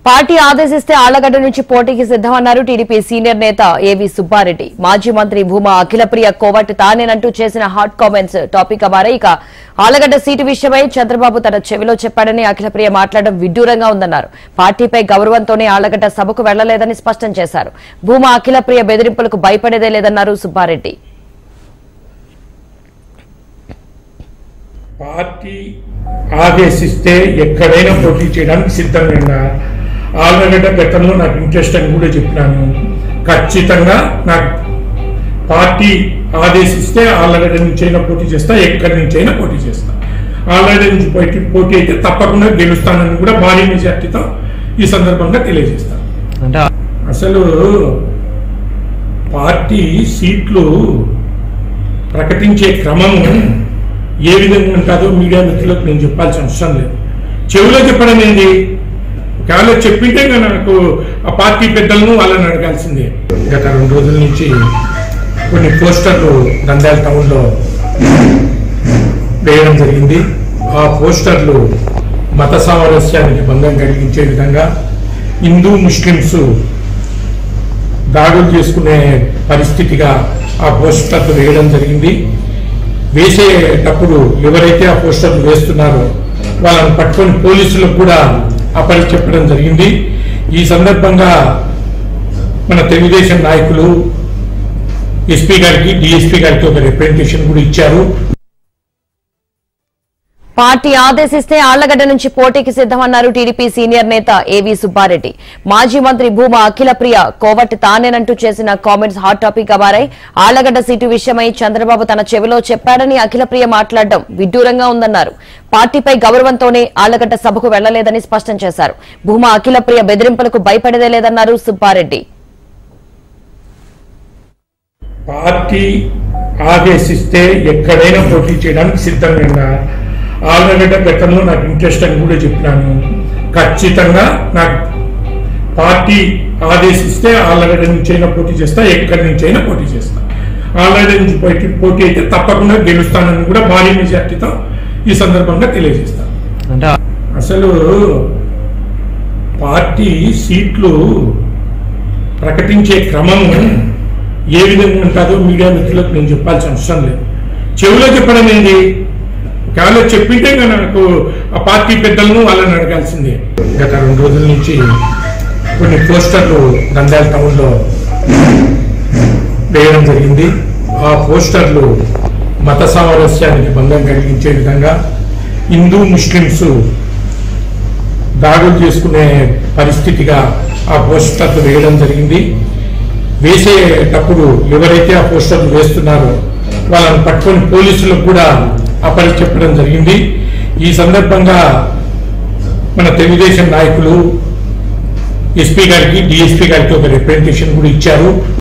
party ఆదేశిస్తే ఆళ్లగడ్డ నుంచి పోటీకి సిద్దమన్నారు టీడీపీ సీనియర్ నేత ఏవి సుబ్బారెడ్డి మాజీ మంత్రి భూమా అఖిలప్రియ కోవట్ తానేనంటూ చేసిన హాట్ కామెంట్స్ టాపిక్ మారే ఇక ఆళ్లగడ్డ సీటు విషయమై చంద్రబాబు తన చెవిలో చెప్పాడని అఖిలప్రియ మాట్లాడడం విడ్డూరంగా ఉందన్నారు పార్టీపై గౌరవంతోనే ఆళ్లగడ్డ సభకు వెళ్లలేదని స్పష్టం చేశారు భూమా అఖిలప్రియ బెదిరింపులకు భయపడేదే లేదన్నారు సుబ్బారెడ్డి పార్టీ ఆదేశిస్తే ఎక్కడైనా పోటీ చేయడానికి సిద్ధంగా ఆలగడ్డ గతంలో నాకు ఇంట్రెస్ట్ అని కూడా చెప్పినాను ఖచ్చితంగా నాకు పార్టీ ఆదేశిస్తే ఆలగడ్డ నుంచి అయినా పోటీ చేస్తా ఎక్కడి నుంచి అయినా పోటీ చేస్తా ఆలగడ్డ నుంచి పోటీ పోటీ అయితే తప్పకుండా గెలుస్తానని కూడా భారీ మెజార్టీతో ఈ సందర్భంగా తెలియజేస్తాను అంటే అసలు పార్టీ సీట్లు ప్రకటించే క్రమము ఏ విధంగా ఉంటుందో మీడియా మిత్రులకు నేను చెప్పాల్సిన అవసరం లేదు చెవిలో చెప్పడం ఏంది ఒకవేళ చెప్పింటే ఇంకా నాకు ఆ పార్టీ పెద్దలను వాళ్ళని అడగాల్సిందే గత రెండు రోజుల నుంచి కొన్ని పోస్టర్లు నంద్యాల టౌన్లో వేయడం జరిగింది ఆ పోస్టర్లు మత సామరస్యానికి భంగం కలిగించే విధంగా హిందూ ముస్లిమ్స్ దాడులు చేసుకునే పరిస్థితిగా ఆ పోస్టర్లు వేయడం జరిగింది వేసేటప్పుడు ఎవరైతే ఆ పోస్టర్లు వేస్తున్నారో వాళ్ళని పట్టుకొని పోలీసులకు కూడా అప్పటి చెప్పడం జరిగింది ఈ సందర్భంగా మన తెలుగుదేశం నాయకులు ఎస్పీ గారికి డిఎస్పీ గారికి ఒక రిప్రజెంటేషన్ కూడా ఇచ్చారు పార్టీ ఆదేశిస్తే ఆళ్లగడ్డ నుంచి పోటీకి సిద్దమన్నారు టీడీపీ సీనియర్ నేత ఏవి సుబ్బారెడ్డి మాజీ మంత్రి భూమా అఖిలప్రియ కోవట్ తానేనంటూ చేసిన కామెంట్స్ హాట్ టాపిక్ మారాయి ఆళ్లగడ్డ సీటు విషయమై చంద్రబాబు తన చెవిలో చెప్పాడని అఖిలప్రియ మాట్లాడడం విడ్డూరంగా ఉందన్నారు పార్టీపై గౌరవంతోనే ఆళ్లగడ్డ సభకు వెళ్లలేదని స్పష్టం చేశారు భూమా అఖిలప్రియ బెదిరింపులకు భయపడేదే లేదన్నారు సుబ్బారెడ్డి పార్టీ ఆదేశిస్తే ఎక్కడైనా పోటీ చేయడానికి సిద్ధంగా ఆల్రెడీ గతంలో నాకు ఇంట్రెస్ట్ అని కూడా చెప్పినాను ఖచ్చితంగా నాకు పార్టీ ఆదేశిస్తే ఆల్రెడీ నుంచి అయినా పోటీ చేస్తా ఎక్కడి నుంచి అయినా పోటీ చేస్తా ఆల్రెడీ నుంచి పోటీ పోటీ అయితే తప్పకుండా గెలుస్తానని కూడా భారీ మెజార్టీతో ఈ సందర్భంగా తెలియజేస్తాను అంటే అసలు పార్టీ సీట్లు ప్రకటించే క్రమము ఏ విధంగా ఉంటుందో మీడియా మిత్రులకు నేను చెప్పాల్సిన అవసరం లేదు చెవిలో చెప్పడం ఏంది ఒకవేళ చెప్పింటే ఇంకా నాకు ఆ పార్టీ పెద్దలను వాళ్ళని అడగాల్సిందే గత రెండు రోజుల నుంచి కొన్ని పోస్టర్లు నంద్యాల టౌన్లో వేయడం జరిగింది ఆ పోస్టర్లు మత సామరస్యానికి భంగం కలిగించే విధంగా హిందూ ముస్లిమ్స్ దాడులు చేసుకునే పరిస్థితిగా ఆ పోస్టర్లు వేయడం జరిగింది వేసేటప్పుడు ఎవరైతే ఆ పోస్టర్లు వేస్తున్నారో వాళ్ళని పట్టుకొని పోలీసులకు కూడా అప్పటి చెప్పడం జరిగింది ఈ సందర్భంగా మన తెలుగుదేశం నాయకులు ఎస్పీ గారికి డిఎస్పీ గారికి ఒక రిప్రజెంటేషన్ కూడా ఇచ్చారు